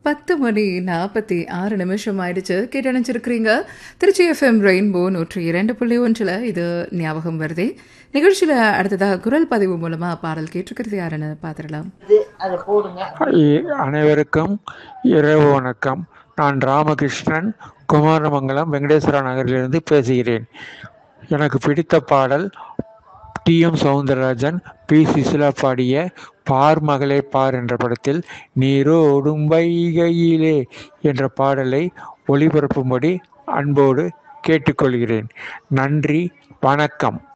பத்து மணி நாற்பத்தி ஆறு நிமிஷம் ஆயிடுச்சு கேட்டு நினச்சிருக்கிறீங்க திருச்சி எஃப்எம் ரெயின்போ நூற்றி இரண்டு புள்ளி ஒன்றில் இது ஞாபகம் வருதே நிகழ்ச்சியில் அடுத்ததாக குரல் பதிவு மூலமாக பாடல் கேட்டிருக்கிறது யாருன்னு பார்த்துடலாம் அதை போடுங்க இ- அனைவருக்கும் இரவு வணக்கம் நான் ராமகிருஷ்ணன் குமாரமங்கலம் வெங்கடேஸ்வரா நகரிலிருந்து பேசுகிறேன் எனக்கு பிடித்த பாடல் T M Soundararajan P Susheela பாடிய பார் மகளே பார் என்ற படத்தில் நீரோடும் வைகையிலே என்ற பாடலை ஒளிபரப்பும்படி அன்போடு கேட்டுக்கொள்கிறேன் நன்றி வணக்கம்